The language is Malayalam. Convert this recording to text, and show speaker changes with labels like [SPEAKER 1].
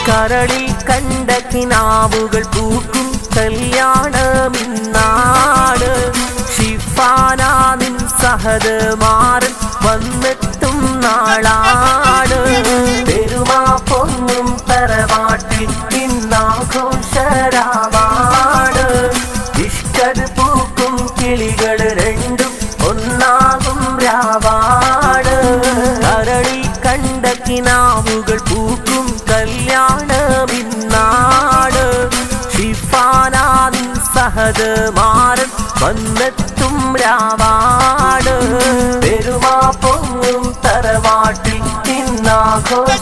[SPEAKER 1] കരളിൽ കണ്ട കിനാവുകൾ പൂക്കും കല്യാണമിന്നാട് ഷിഫാനാദിൻ സഹത് മാറൻ വന്നെത്തും നാളാണ് പെരുമാ പൊങ്ങും തറവാട്ടിൽ ഇന്നാഘോഷരാവാണ് ഇഷ്ടത് പൂക്കും കിളികൾ രണ്ടും ഒന്നാകും രാവാണ് കരളിൽ കണ്ട കിനാവുകൾ പൂക്കും കല്യാണമിന്നാട് ഷിഫാനാദിൻ സഹത് മാറൻ വന്നെത്തും രാവാണ് പെരുമാ പൊങ്ങും തറവാട്ടിൽ ഇന്നാഘോഷ